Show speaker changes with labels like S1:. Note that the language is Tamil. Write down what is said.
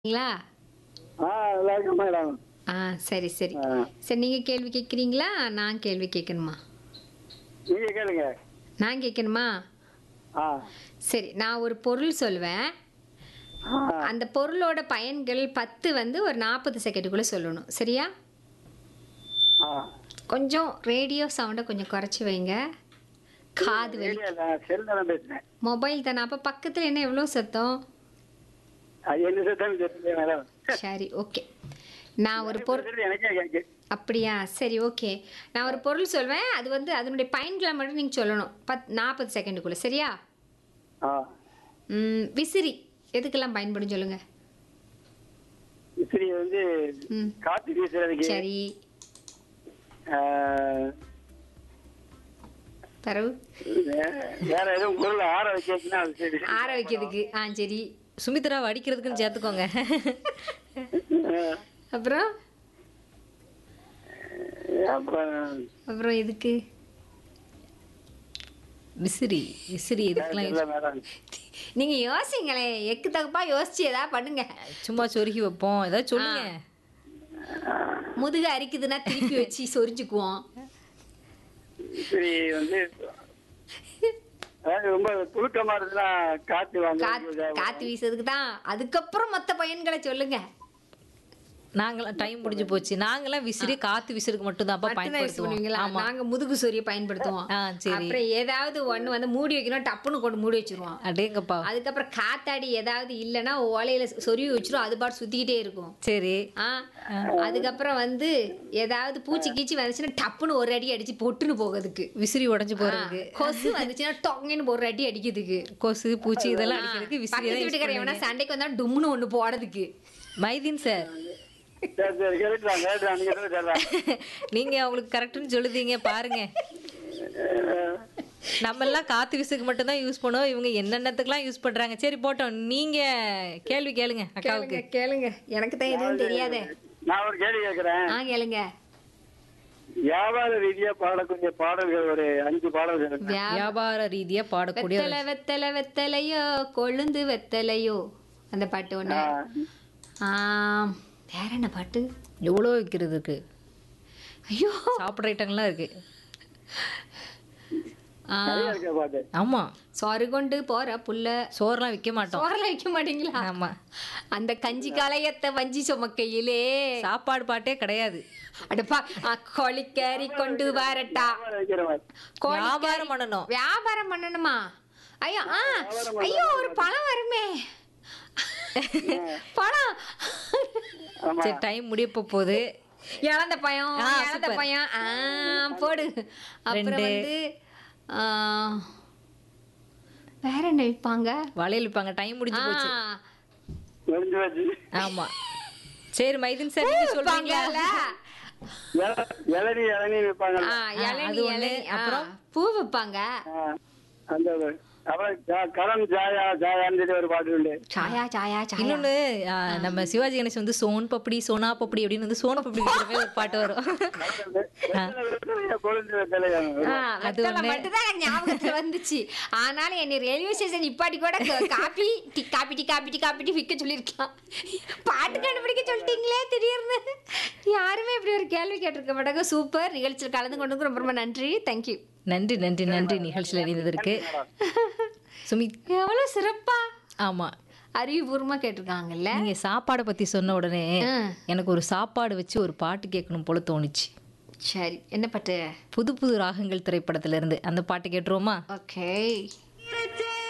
S1: ங்களா
S2: ஆ நல்லா இருக்கேன் மேடம்
S1: ஆ சரி சரி
S2: ஆ.
S1: சரி நீங்கள் கேள்வி கேட்குறீங்களா நான் கேள்வி கேட்கணுமா
S2: நீங்க கேளுங்க
S1: நான் கேட்கணுமா
S2: ஆ
S1: சரி நான் ஒரு பொருள் சொல்லுவேன்
S2: ஆ
S1: அந்த பொருளோட பயன்கள் பத்து வந்து ஒரு நாற்பது செகண்டுக்குள்ளே சொல்லணும் சரியா
S2: ஆ
S1: கொஞ்சம் ரேடியோ சவுண்டை கொஞ்சம் குறைச்சி வைங்க காது வலி
S2: ஏரியால செல்ல தான் பேசுறேன்
S1: மொபைல் தானே அப்போ பக்கத்தில் என்ன எவ்வளோ சத்தம்
S2: அது என்ன சத்தம் தெரியல மேடம்
S1: சரி ஓகே நான் ஒரு பொருள்
S2: பேசுறது எனக்கே கேக்கு
S1: அப்படியா சரி ஓகே நான் ஒரு பொருள் சொல்வேன் அது வந்து அதனுடைய பயன்களை மட்டும் நீங்கள் சொல்லணும் பத் நாற்பது செகண்டுக்குள்ளே சரியா
S2: ஆ
S1: ம், விசிறி எதுக்கெல்லாம் பயன்படும் சொல்லுங்க
S2: விசிறி வந்து
S1: ம்
S2: காத்து வீசுறதுக்கு
S1: சரி
S2: ஆ,
S1: தரவு
S2: வே- வேற எதுவும் பொருள் ஆற வைக்கிறதுன்னா அது சரி
S1: ஆற வைக்கிறதுக்கு ஆ சரி
S3: சுமித்ரா வடிக்கிறதுக்குன்னு சேர்த்துக்கோங்க
S2: ஆ,
S1: அப்புறம்
S2: அப்புறம்
S1: அப்புறம் எதுக்கு
S3: விசிறி விசிறி இதுக்கெல்லாம்
S2: இல்ல மேடம்
S1: நீங்கள் யோசிங்களே எக்கு தகுப்பா யோசிச்சு ஏதாவது பண்ணுங்க
S3: சும்மா சொருகி வைப்போம் ஏதாவது சொல்லுங்க
S1: முதுகு அரிக்குதுன்னா திருப்பி வச்சு சொரிஞ்சுக்குவோம்
S2: விசிறி வந்து அதாவது ரொம்ப புழுக்கமா இருந்துன்னா காத்து
S1: காத்து
S2: வாங்க
S1: காத்து வீசுறதுக்கு தான் அதுக்கப்புறம் மற்ற பயன்களை சொல்லுங்க
S3: நாங்களாம் டைம் முடிஞ்சு போச்சு நாங்களாம் விசிறி காத்து விசிறுக்கு மட்டும் தான்ப்பா
S1: மட்டும்தான் use பண்ணுவீங்களா?
S3: பயன்படுத்துவோம் ஆமா
S1: நாங்க முதுகு சொரிய பயன்படுத்துவோம்
S3: ஆ, சரி.
S1: அப்புறம் ஏதாவது ஒண்ணு வந்து மூடி வைக்கணும் டப்புன்னு கொண்டு மூடி வச்சிருவோம்
S3: அடேங்கப்பா
S1: அதுக்கப்புறம் காத்தாடி ஏதாவது இல்லைன்னா ஓலையில சொருவி வச்சிரும் அது பாட்டு சுத்திக்கிட்டே இருக்கும்
S3: சரி
S1: ஆ அதுக்கப்புறம் வந்து ஏதாவது பூச்சி கீச்சி வந்துச்சுன்னா டப்புன்னு ஒரு அடி அடிச்சு பொட்டுன்னு போகிறதுக்கு
S3: விசிறி உடைஞ்சு போறதுக்கு
S1: கொசு வந்துச்சுன்னா டொங்கன்னு ஒரு அடி அடிக்கிறதுக்கு
S3: கொசு பூச்சி இதெல்லாம் அடிக்கிறதுக்கு விசிறி
S1: பக்கத்து
S3: தான் use
S1: வீட்டுக்காரன் எவனா சண்டைக்கு வந்தா டும்னு ஒண்ணு போடுறதுக்கு
S3: மைதீன் சார்
S2: சரி சரி கேட்டுலாம் கேட்டுலாம் நீங்க சொல்ல சொல்லலாம்
S3: நீங்க அவங்களுக்கு கரெக்ட்னு சொல்லுதீங்க பாருங்க நம்ம எல்லாம் காத்து விசுக்கு மட்டும் தான் யூஸ் பண்ணுவோம் இவங்க என்னென்னத்துக்குலாம் யூஸ் பண்றாங்க சரி போட்டோம் நீங்க கேள்வி கேளுங்க அக்காவுக்கு
S1: கேளுங்க கேளுங்க எனக்கு தான் எதுவும் தெரியாதே
S2: நான் ஒரு கேள்வி கேட்கிறேன்
S1: ஆ கேளுங்க
S2: வியாபார ரீதியா பாடக்கூடிய பாடல்கள் ஒரு அஞ்சு பாடல்கள் இருக்கு.
S1: வியா-
S3: வியாபார ரீதியா பாடக்கூடிய
S1: வெத்தலை வெத்தலை வெத்தலையோ கொழுந்து வெத்தலையோ அந்த பாட்டு ஒண்ணு
S2: ஆ,
S1: ஆம், வேற என்ன பாட்டு
S3: எவ்வளோ விற்கிறதுக்கு
S1: ஐயோ
S3: சாப்பிட்ற ஐட்டங்கள்லாம் இருக்கு
S1: ஆ,
S2: நிறைய இருக்க பாட்டு
S3: ஆமா
S1: சொரு கொண்டு போற புள்ள
S3: சோறுலாம் விற்க மாட்டோம்
S1: சோறல வைக்க மாட்டீங்களா
S3: ஆமா
S1: அந்த கஞ்சி காலையத்தை வஞ்சி சுமக்கையிலே
S3: சாப்பாடு பாட்டே கிடையாது
S1: அடப்பா ஆ, கோழிக்கறி கொண்டு வரட்டா
S2: வியாபாரம் வைக்கிற மாதிரி
S1: கோழிக்கறி-
S3: வியாபாரம் பண்ணணும்
S1: வியாபாரம் பண்ணணுமா ஐயோ ஆ ஐயோ ஒரு பழம் வருமே பழம்
S2: ஆமா
S3: சரி டைம் முடிய போகுது
S1: இழந்த பயம்
S3: ஆ,
S1: இழந்த
S3: super.
S1: பயம் ஆ போடு அப்புறம்
S3: ரெண்டு.
S1: வந்து ஆ, வேற என்ன விற்பாங்க
S3: வளையல் விற்பாங்க டைம் முடிஞ்சு போச்சு
S2: முடிஞ்சு வச்சு
S3: ஆமா சரி மைதீன் சார் நீங்க சொல்றீங்களா
S2: இளநீ இளநீ விற்பாங்க
S1: இளநீ
S3: அது ஒண்ணு.
S1: இளநீ ஆ,
S3: அப்புறம்?
S1: பூ விற்பாங்க
S2: அந்த ஒரு- அப்புறம் ஜா- கரம் ஜாயா ஜாயான்னு சொல்லி ஒரு பாட்டு உண்டு
S1: சாயா சாயா சாயா
S3: இன்னொன்னு ஆ, நம்ம சிவாஜி கணேசன் வந்து சோன் பப்படி சோனா பப்படி அப்படின்னு வந்து சோன் பப்படி விக்கிற மாதிரி ஒரு பாட்டு வரும்
S2: வெத்தலை வெத்தலையா, கொழுந்து வெத்தலையா.
S1: ஆ,
S3: அது
S1: வெத்தலை
S3: ஒண்ணு.
S1: மட்டும்தான் எனக்கு ஞாபகத்துல வந்துச்சு ஆனாலும் என்னை ரயில்வே ஸ்டேஷன் இப்பாட்டி கூட க- காப்பி டி காப்பி டி காப்பி டி காப்பி டி விற்க சொல்லியிருக்கலாம் பாட்டு கண்டுபிடிக்க சொல்லிட்டீங்களே திடீர்னு யாருமே இப்படி ஒரு கேள்வி கேட்டிருக்க மாட்டாங்க சூப்பர் நிகழ்ச்சியில் கலந்து கொண்டு ரொம்ப ரொம்ப நன்றி தேங்க்யூ
S3: நன்றி நன்றி நன்றி நிகழ்ச்சியில் இணைந்ததற்கு சுமித்
S1: எவ்வளோ சிறப்பா
S3: ஆமா
S1: அறிவுபூர்வமா கேட்டிருக்காங்கல்ல
S3: நீங்க சாப்பாடை பத்தி சொன்ன உடனே
S1: ஆ.
S3: எனக்கு ஒரு சாப்பாடு வச்சு ஒரு பாட்டு கேட்கணும் போல தோணுச்சு
S1: சரி என்ன பாட்டு
S3: புது புது ராகங்கள் திரைப்படத்துல இருந்து அந்த பாட்டு கேட்டுருவோமா
S1: ஓகே